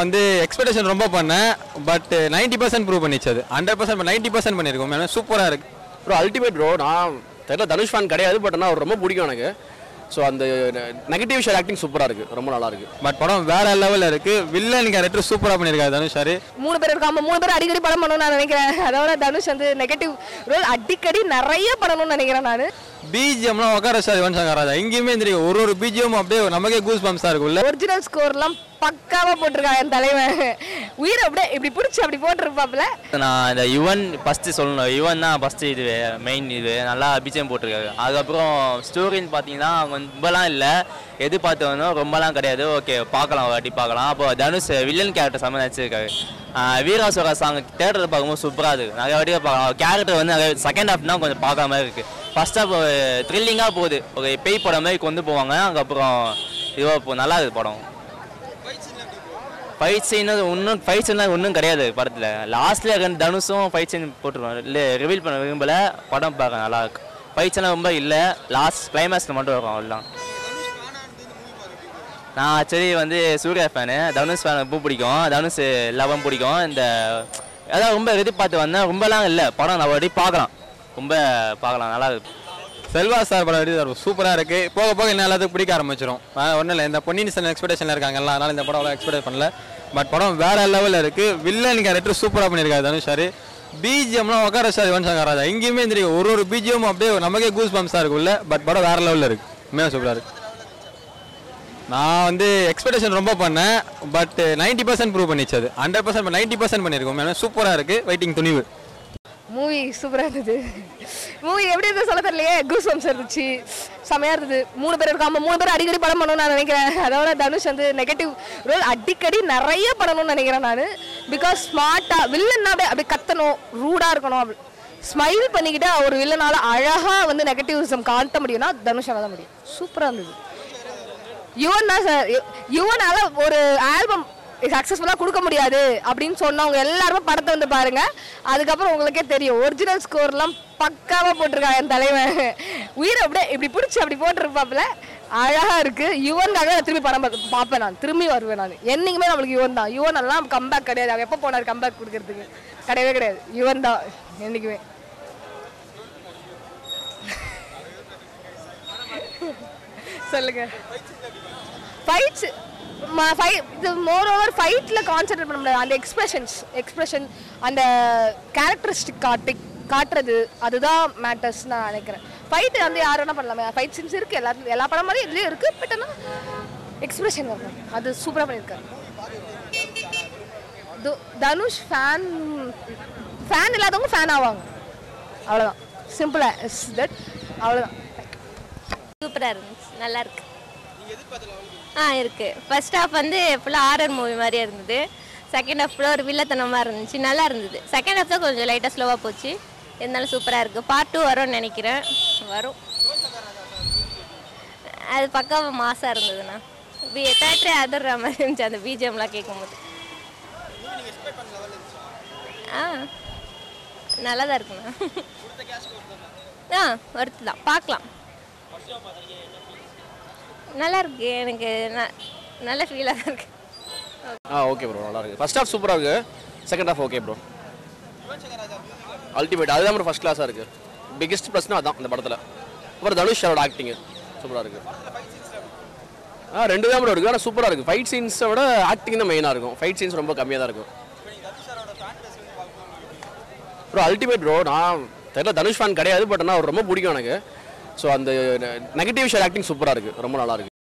வந்து எக்ஸ்பெக்டேஷன் ரொம்ப பண்ணேன் பட் நைன்டி பர்சன்ட் ப்ரூவ் பண்ணிச்சு அது ஹண்ட்ரட் பர்சன்ட் நைன்டி பர்சன்ட் பண்ணியிருக்கோம் ஏன்னா சூப்பராக இருக்கு ப்ரோ அல்டிமேட் ப்ரோ நான் தெரியல தனுஷ் ஃபேன் கிடையாது பட் ஆனால் அவர் ரொம்ப பிடிக்கும் எனக்கு ஸோ அந்த நெகட்டிவ் ஷேர் ஆக்டிங் சூப்பராக இருக்குது ரொம்ப நல்லா இருக்கு பட் படம் வேற லெவலில் இருக்கு வில்லன் கேரக்டர் சூப்பராக பண்ணியிருக்காரு தனுஷ் சார் மூணு பேர் இருக்காம மூணு பேர் அடிக்கடி படம் பண்ணணும்னு நான் நினைக்கிறேன் அதோட தனுஷ் வந்து நெகட்டிவ் ரோல் அடிக்கடி நிறைய பண்ணணும்னு நினைக்கிறேன் நான் பிஜிஎம்லாம் உட்கார சார் யுவன் சங்கர் ராஜா எங்கேயுமே தெரியும் ஒரு ஒரு பிஜிஎம் அப்படியே நமக்கே கூஸ் பம்ஸாக இருக்குல்ல ஒரிஜினல் ஸ்கோர்லாம் பக்காவா போட்டிருக்கான் என் தலைவன் உயிரை அப்படியே இப்படி பிடிச்சி அப்படி போட்டிருப்பாப்புல நான் இந்த யுவன் ஃபஸ்ட்டு சொல்லணும் யுவன் தான் ஃபஸ்ட்டு இது மெயின் இது நல்லா பிஜிஎம் போட்டிருக்காரு அதுக்கப்புறம் ஸ்டோரின்னு பார்த்தீங்கன்னா ரொம்பலாம் இல்லை எதிர்பார்த்தவனோ ரொம்பலாம் கிடையாது ஓகே பார்க்கலாம் ஒரு வாட்டி பார்க்கலாம் அப்போ தனுஷ் வில்லன் கேரக்டர் செம்ம நடிச்சிருக்காரு ஆஹ் வீராசுரா சாங் தேட்டரில் பார்க்கும்போது சூப்பராக இருக்குது நிறைய வாட்டி பார்க்கலாம் கேரக்டர் வந்து நிறைய செகண்ட் ஹாஃப்னா கொஞ்சம் பார்க்குற மாதிரி இருக்குது ஃபஸ்ட் ஹாஃப் த்ரில்லிங்காக போகுது ஒரு பேய் படம் மாதிரி கொண்டு போவாங்க அதுக்கப்புறம் இதுவாக போ நல்லா இருக்குது படம் ஃபைட் சீன் இன்னும் ஃபைட் சீன்லாம் ஒன்றும் கிடையாது படத்தில் லாஸ்ட்டில் ரெண்டு தனுஷும் ஃபைட் சீன் போட்டுருவாங்க இல்லை ரிவீல் பண்ண விரும்பல படம் பார்க்க நல்லா இருக்கு ஃபைட் சீன்லாம் ரொம்ப இல்லை லாஸ்ட் கிளைமேக்ஸில் மட்டும் இருக்கும் அவ்வளோதான் நான் ஆக்சுவலி வந்து சூர்யா ஃபேனு தனுஷ் ஃபேன் ரொம்ப பிடிக்கும் தனுஷ் லவம் பிடிக்கும் இந்த அதான் ரொம்ப எதிர்பார்த்து வந்தேன் ரொம்பலாம் இல்லை படம் நான் வாட்டி பார்க்கலாம் ரொம்ப பார்க்கலாம் நல்லா இருக்கு செல்வா சார் படம் எப்படி சூப்பராக இருக்கு போக போக இன்னும் எல்லாத்துக்கும் பிடிக்க ஆரம்பிச்சிடும் ஒன்றும் இல்லை இந்த பொன்னியின் செல்வன் எக்ஸ்பெக்டேஷனில் இருக்காங்கல்ல அதனால இந்த படம் அவ்வளோ எக்ஸ்பெக்ட் பண்ணல பட் படம் வேற லெவலில் இருக்கு வில்லன் கேரக்டர் சூப்பராக பண்ணியிருக்காரு தனுஷ் சார் பிஜிஎம்லாம் உட்கார சார் யுவன் சங்கர் ராஜா எங்கேயுமே தெரியும் ஒரு ஒரு பிஜிஎம் அப்படியே நமக்கே கூஸ் பம்ஸாக இருக்குல்ல பட் படம் வேற லெவலில் இருக்கு உண்மையாக சூப்பராக இருக்கு நான் வந்து எக்ஸ்பெக்டேஷன் ரொம்ப பண்ணேன் பட் நைன்டி பர்சன்ட் ப்ரூவ் பண்ணிச்சு அது ஹண்ட்ரட் பர்சன்ட் நைன்டி பர்சன்ட் பண்ணியிருக்கோம் ஏன்னா சூப்பராக இருக்கு வெயிட்டிங் துணிவு மூவி சூப்பராக இருந்தது மூவி எப்படி இருந்தது சொல்ல தெரியலையே கூஸ் வம்ஸ் இருந்துச்சு செமையாக இருந்தது மூணு பேர் இருக்காம மூணு பேர் அடிக்கடி படம் பண்ணணும்னு நான் நினைக்கிறேன் அதோட தனுஷ் வந்து நெகட்டிவ் ரோல் அடிக்கடி நிறைய பண்ணணும்னு நினைக்கிறேன் நான் பிகாஸ் ஸ்மார்ட்டாக வில்லன்னா அப்படியே அப்படியே கத்தணும் ரூடாக இருக்கணும் அப்படி ஸ்மைல் பண்ணிக்கிட்டு ஒரு வில்லனால அழகாக வந்து நெகட்டிவிசம் காட்ட முடியும்னா தனுஷால தான் முடியும் சூப்பராக இருந்தது யுவன் தான் சார் யுவனால ஒரு ஆல்பம் சக்ஸஸ்ஃபுல்லாக கொடுக்க முடியாது அப்படின்னு சொன்னவங்க எல்லாருமே படத்தை வந்து பாருங்க அதுக்கப்புறம் உங்களுக்கே தெரியும் ஒரிஜினல் ஸ்கோர்லாம் பக்காவாக போட்டிருக்கான் என் தலைவன் உயிரை அப்படியே இப்படி பிடிச்சி அப்படி போட்டிருப்பாப்புல அழகாக இருக்கு யுவனுக்காக நான் திரும்பி படம் பார்க்க- பார்ப்பேன் நான் திரும்பி வருவேன் நான் என்னைக்குமே நம்மளுக்கு யுவன் தான் யுவன் எல்லாம் கம்பேக் கிடையாது அவர் எப்போ போனார் கம்பேக் கொடுக்கறதுக்கு கிடையவே கிடையாது யுவன் தான் என்றைக்குமே சொல்லுங்க ஃபைட்ஸ் இது மோர் ஓவர் ஃபைட்டில் கான்சென்ட்ரேட் பண்ண முடியாது அந்த எக்ஸ்பிரஷன்ஸ் எக்ஸ்பிரஷன் அந்த கேரக்டரிஸ்டிக் காட்டி காட்டுறது அதுதான் மேட்டர்ஸ் நான் நினைக்கிறேன் ஃபைட்டு வந்து யார் வேணா பண்ணலாமே ஃபைட் சீன்ஸ் இருக்குது எல்லா எல்லா படம் மாதிரி இதுலேயும் இருக்குது பட் ஆனால் எக்ஸ்பிரஷன் வரணும் அது சூப்பராக பண்ணியிருக்காரு து- தனுஷ் ஃபேன் ஃபேன் இல்லாதவங்க ஃபேன் ஆவாங்க அவ்வளோதான் சிம்பிளாக இஸ் தட் அவ்வளோதான் சூப்பராக இருந்துச்சு நல்லா இருக்கு ஆ இருக்கு ஃபர்ஸ்ட் ஹாஃப் வந்து ஃபுல்லாக ஆரர் மூவி மாதிரியே இருந்தது செகண்ட் ஹாஃப் ஃபுல்லாக ஒரு வில்லத்தனமாக இருந்துச்சு நல்லா இருந்தது செகண்ட் ஹாஃப் தான் கொஞ்சம் லைட்டாக ஸ்லோவாக போச்சு இருந்தாலும் சூப்பராக இருக்குது பார்ட் டூ வரும்னு நினைக்கிறேன் வரும் அது பக்கம் மாசாக இருந்ததுண்ணா தேட்டரே அதிர்ற மாதிரி இருந்துச்சு அந்த பிஜிஎம்லாம் கேட்கும்போது ஆ நல்லா தான் இருக்குண்ணா ஆ ஒர்த்து தான் பார்க்கலாம் நல்லா இருக்கு எனக்கு ந- நல்ல ஃபீலாக தான் இருக்கு ஆ ஓகே ப்ரோ நல்லா இருக்கு ஃபர்ஸ்ட் ஹாஃப் சூப்பராக இருக்கு second half okay bro ultimate அதுதான் ப்ரோ ஃபர்ஸ்ட் கிளாஸாக இருக்கு பிக்கெஸ்ட் ப்ளஸ்னா அதான் இந்த படத்தில் அப்புறம் தனுஷ் அவரோட ஆக்டிங் சூப்பராக இருக்கு ஆ ரெண்டு தான் ப்ரோ இருக்கு ஆனால் சூப்பராக இருக்கு ஃபைட் சீன்ஸை விட ஆக்டிங் தான் மெயினாக இருக்கும் ஃபைட் சீன்ஸ் ரொம்ப கம்மியாக தான் இருக்கும் ப்ரோ அல்டிமேட் ப்ரோ நான் தெரியல தனுஷ் ஃபேன் கிடையாது பட் ஆனால் அவர் ரொம்ப பிடிக்கும் எனக்கு ஸோ அந்த நெகட்டிவ் ஷேர் ஆக்டிங் சூப்பராக இருக்குது ரொம்ப நல்லா இருக்கு